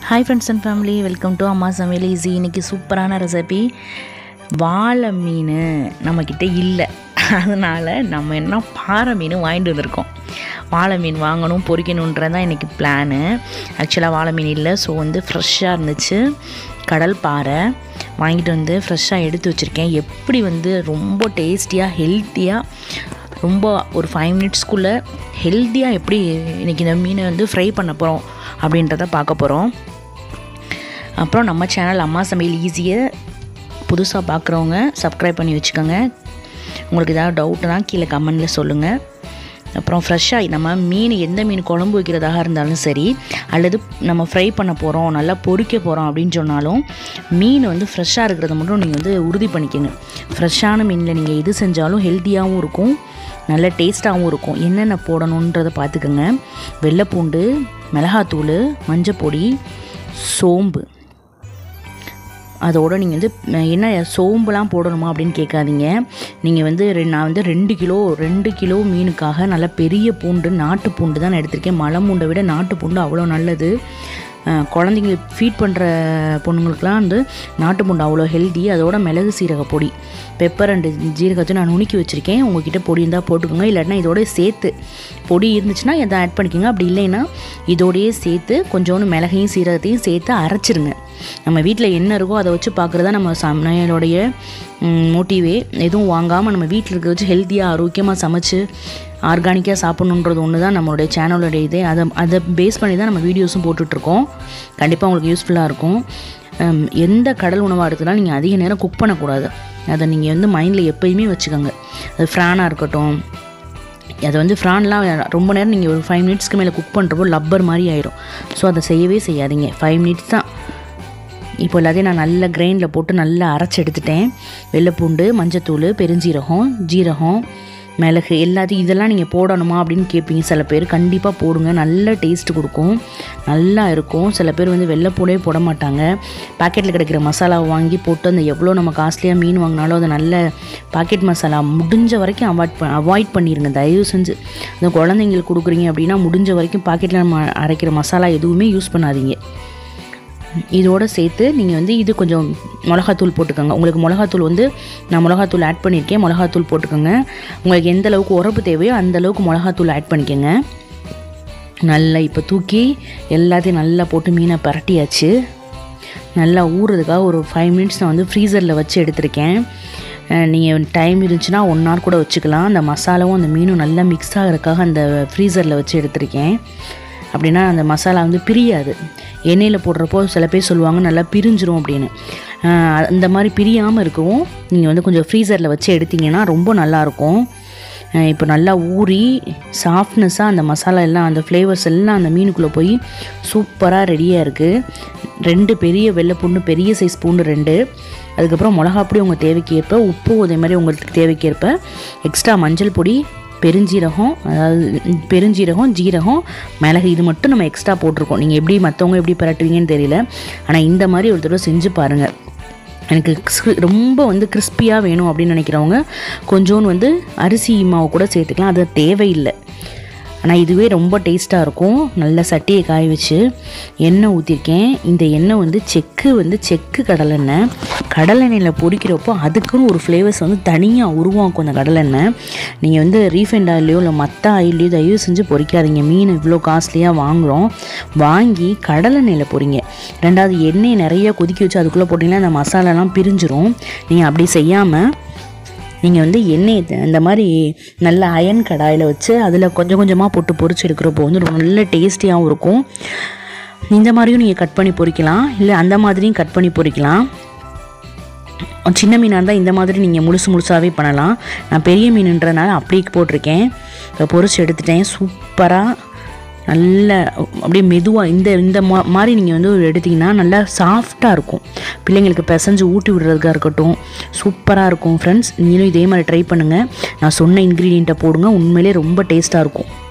hi friends and family welcome to Amma Samayal easy இன்றைக்கி சூப்பரான recipe வாழை மீன் நம்மக்கிட்ட இல்லை அதனால் நம்ம என்ன பாறை மீன் வாங்கிட்டு வந்திருக்கோம் வாழை மீன் வாங்கணும் பொரிக்கணுன்றது தான் இன்றைக்கி பிளானு ஆக்சுவலாக வாழை மீன் இல்லை ஸோ வந்து ஃப்ரெஷ்ஷாக இருந்துச்சு கடல் பாறை வாங்கிட்டு வந்து ஃப்ரெஷ்ஷாக எடுத்து வச்சுருக்கேன் எப்படி வந்து ரொம்ப டேஸ்டியாக ஹெல்த்தியாக ரொம்ப ஒரு ஃபைவ் மினிட்ஸ்க்குள்ளே ஹெல்த்தியாக எப்படி இன்றைக்கி இந்த மீனை வந்து ஃப்ரை பண்ண போகிறோம் அப்படின்றத பார்க்க போகிறோம் அப்புறம் நம்ம சேனல் அம்மா சமையல் ஈஸியாக புதுசாக பார்க்குறவங்க சப்ஸ்கிரைப் பண்ணி வச்சுக்கோங்க உங்களுக்கு ஏதாவது டவுட்னா கீழே கமெண்டில் சொல்லுங்கள் அப்புறம் ஃப்ரெஷ்ஷாக நம்ம மீன் எந்த மீன் குழம்பு வைக்கிறதாக இருந்தாலும் சரி அல்லது நம்ம ஃப்ரை பண்ண போகிறோம் நல்லா பொரிக்க போகிறோம் அப்படின்னு சொன்னாலும் மீன் வந்து ஃப்ரெஷ்ஷாக இருக்கிறத மட்டும் நீங்கள் வந்து உறுதி பண்ணிக்கோங்க ஃப்ரெஷ்ஷான மீனில் நீங்கள் எது செஞ்சாலும் ஹெல்த்தியாகவும் இருக்கும் நல்ல டேஸ்ட்டாகவும் இருக்கும் என்னென்ன போடணுன்றதை பார்த்துக்கோங்க வெள்ளைப்பூண்டு மிளகாத்தூள் மஞ்சப்பொடி சோம்பு அதோட நீங்கள் வந்து அஹ், என்ன சோம்புலாம் போடணுமா அப்படின்னு கேட்காதீங்க நீங்கள் வந்து ரெ- நான் வந்து ரெண்டு கிலோ ரெண்டு கிலோ மீனுக்காக நல்ல பெரிய பூண்டு நாட்டு பூண்டு தான் நான் எடுத்திருக்கேன் மலை பூண்டை விட நாட்டு பூண்டு அவ்வளோ நல்லது அஹ், குழந்தைங்க ஃபீட் பண்ணுற பொண்ணுங்களுக்குலாம் வந்து நாட்டு பூண்டு அவ்வளோ ஹெல்தி அதோட மிளகு சீரக பொடி பெப்பர் அண்டு ஜீரகத்தை நான் நுணுக்கி வச்சுருக்கேன் உங்ககிட்ட பொடி இருந்தால் போட்டுக்கோங்க இல்லாட்டினா இதோட சேர்த்து பொடி இருந்துச்சுன்னா எதை ஆட் பண்ணிக்கோங்க அப்படி இல்லைன்னா இதோடயே சேர்த்து கொஞ்சோண்டு மிளகையும் சீரகத்தையும் சேர்த்து அரைச்சிருங்க நம்ம வீட்டில் என்ன இருக்கோ அதை வச்சு பார்க்குறதா நம்ம சமையலுடைய மோட்டிவே எதுவும் வாங்காமல் நம்ம வீட்டில் இருக்க வச்சு ஹெல்த்தியாக ஆரோக்கியமாக சமைச்சு ஆர்கானிக்காக சாப்பிட்ணுன்றது ஒன்று தான் நம்மளுடைய சேனலோடைய இதே அதை அதை பேஸ் பண்ணி தான் நம்ம வீடியோஸும் போட்டுட்ருக்கோம் கண்டிப்பாக உங்களுக்கு யூஸ்ஃபுல்லாக இருக்கும் ஹம், எந்த கடல் உணவாக எடுத்தாலும் நீங்கள் அதிக நேரம் குக் பண்ணக்கூடாது அதை நீங்கள் வந்து மைண்டில் எப்பயுமே வச்சுக்கோங்க அது ஃப்ரானாக இருக்கட்டும் அது வந்து ஃப்ரான்லாம் ரொம்ப நேரம் நீங்கள் ஒரு ஃபைவ் மினிட்ஸ்க்கு மேலே குக் பண்ணுறப்போ லப்பர் மாதிரி ஆயிரும் ஸோ அதை செய்யவே செய்யாதீங்க ஃபைவ் மினிட்ஸ் தான் இப்போ எல்லாத்தையும் நான் நல்லா கிரைண்டில் போட்டு நல்லா அரைச்சி எடுத்துட்டேன் வெள்ளைப்பூண்டு மஞ்சத்தூள் பெருஞ்சீரகம் ஜீரகம் மிளகு எல்லாத்தையும் இதெல்லாம் நீங்கள் போடணுமா அப்படின்னு கேட்பீங்க சில பேர் கண்டிப்பாக போடுங்க நல்ல டேஸ்ட் கொடுக்கும் நல்லா இருக்கும் சில பேர் வந்து வெள்ளைப்பூடே போட மாட்டாங்க பாக்கெட்டில் கிடைக்கிற மசாலாவை வாங்கி போட்டு அந்த எவ்வளோ நம்ம காஸ்ட்லியாக மீன் வாங்கினாலும் அதை நல்ல பாக்கெட் மசாலா முடிஞ்ச வரைக்கும் அவாய்ட் ப அவாய்ட் பண்ணிடுங்க தயவு செஞ்சு அந்த குழந்தைங்களுக்கு கொடுக்குறீங்க அப்படின்னா முடிஞ்ச வரைக்கும் பாக்கெட்டில் நம்ம அரைக்கிற மசாலா எதுவுமே யூஸ் பண்ணாதீங்க இதோட சேர்த்து நீங்கள் வந்து இது கொஞ்சம் மிளகாத்தூள் போட்டுக்கோங்க உங்களுக்கு மிளகாத்தூள் வந்து நான் மிளகாத்தூள் ஆட் பண்ணியிருக்கேன் மிளகாத்தூள் போட்டுக்கோங்க உங்களுக்கு எந்த அளவுக்கு உரப்பு தேவையோ அந்த அளவுக்கு மிளகாத்தூள் ஆட் பண்ணிக்கோங்க நல்லா இப்போ தூக்கி எல்லாத்தையும் நல்லா போட்டு மீனை பரட்டியாச்சு நல்லா ஊறுறதுக்காக ஒரு ஃபைவ் மினிட்ஸ் நான் வந்து ஃப்ரீசரில் வச்சு எடுத்திருக்கேன் நீங்கள் டைம் இருந்துச்சுன்னா ஒன் ஹவர் கூட வச்சுக்கலாம் அந்த மசாலாவும் அந்த மீனும் நல்லா மிக்ஸ் ஆகிறதுக்காக அந்த ஃப்ரீசரில் வச்சு எடுத்திருக்கேன் அப்படின்னா அந்த மசாலா வந்து பிரியாது எண்ணெயில் போடுறப்போ சில பேர் சொல்லுவாங்க நல்லா பிரிஞ்சிரும் அப்படின்னு ஆஹ் அந்த மாதிரி பிரியாமல் இருக்கவும் நீங்கள் வந்து கொஞ்சம் ஃப்ரீசரில் வச்சு எடுத்தீங்கன்னா ரொம்ப நல்லாயிருக்கும் இப்போ நல்லா ஊறி சாஃப்ட்னஸாக அந்த மசாலா எல்லாம் அந்த ஃப்ளேவர்ஸ் எல்லாம் அந்த மீனுக்குள்ளே போய் சூப்பராக ரெடியாக இருக்குது ரெண்டு பெரிய வெள்ளை பூண்டு பெரிய சைஸ் பூண்டு ரெண்டு அதுக்கப்புறம் மிளகா பொடி உங்கள் தேவைக்கு ஏற்ப உப்பு அதே மாதிரி உங்களுக்கு தேவைக்கு ஏற்ப எக்ஸ்ட்ரா மஞ்சள் பொடி பெருஞ்சீரகம் அதாவது பெருஞ்சீரகம் ஜீரகம் மிளகு இது மட்டும் நம்ம எக்ஸ்ட்ரா போட்டிருக்கோம் நீங்கள் எப்படி மற்றவங்க எப்படி பரட்டுவீங்கன்னு தெரியல ஆனால் இந்த மாதிரி ஒரு தடவை செஞ்சு பாருங்கள் எனக்கு கிறிஸ்பி- ரொம்ப வந்து கிறிஸ்பியாக வேணும் அப்படின்னு நினைக்கிறவங்க கொஞ்சோண்டு வந்து அரிசி மாவு கூட சேர்த்துக்கலாம் அது தேவையில்லை ஆனால் இதுவே ரொம்ப டேஸ்ட்டாக இருக்கும் நல்ல சட்டியை காய வச்சு எண்ணெய் ஊற்றிருக்கேன் இந்த எண்ணெய் வந்து செக்கு வந்து செக்கு கடலெண்ணெய் கடலெண்ணெயில் பொரிக்கிறப்போ அதுக்குன்னு ஒரு ஃப்ளேவர்ஸ் வந்து தனியாக உருவாக்கும் அந்த கடலெண்ணெய் நீங்கள் வந்து ரீஃபைண்ட் ஆயிலையோ இல்லை மற்ற ஆயிலையோ தயவு செஞ்சு பொரிக்காதீங்க மீன் இவ்வளோ காஸ்ட்லியாக வாங்குகிறோம் வாங்கி கடலெண்ணெயில் பொரிங்க ரெண்டாவது எண்ணெயை நிறைய கொதிக்க வச்சு அதுக்குள்ளே போட்டிங்கன்னா அந்த மசாலாலாம் பிரிஞ்சிரும் நீங்கள் அப்படி செய்யாமல் நீங்கள் வந்து எண்ணெய் த- இந்த மாதிரி நல்ல அயன் கடாயில் வச்சு அதில் கொஞ்சம் கொஞ்சமாக போட்டு பொரிச்சு எடுக்கிறப்போ வந்து ரொம்ப நல்ல டேஸ்டியாகவும் இருக்கும் இந்த மாதிரியும் நீங்கள் கட் பண்ணி பொரிக்கலாம் இல்லை அந்த மாதிரியும் கட் பண்ணி பொரிக்கலாம் சின்ன மீனாக இருந்தால் இந்த மாதிரி நீங்கள் முழுசு முழுசாகவே பண்ணலாம் நான் பெரிய மீனுன்றனால அப்படியே போட்டிருக்கேன் இப்போ பொரிச்சு எடுத்துட்டேன் சூப்பராக நல்ல அப்படியே மெதுவாக இந்த இந்த மா- மாதிரி நீங்கள் வந்து எடுத்தீங்கன்னா நல்லா சாஃப்டாக இருக்கும் பிள்ளைங்களுக்கு பிசைஞ்சு ஊட்டி விடுறதுக்காக இருக்கட்டும் சூப்பராக இருக்கும் ஃப்ரெண்ட்ஸ் நீங்களும் இதே மாதிரி ட்ரை பண்ணுங்கள் நான் சொன்ன இன்க்ரீடியண்ட்டை போடுங்க உண்மையிலே ரொம்ப டேஸ்ட்டாக இருக்கும்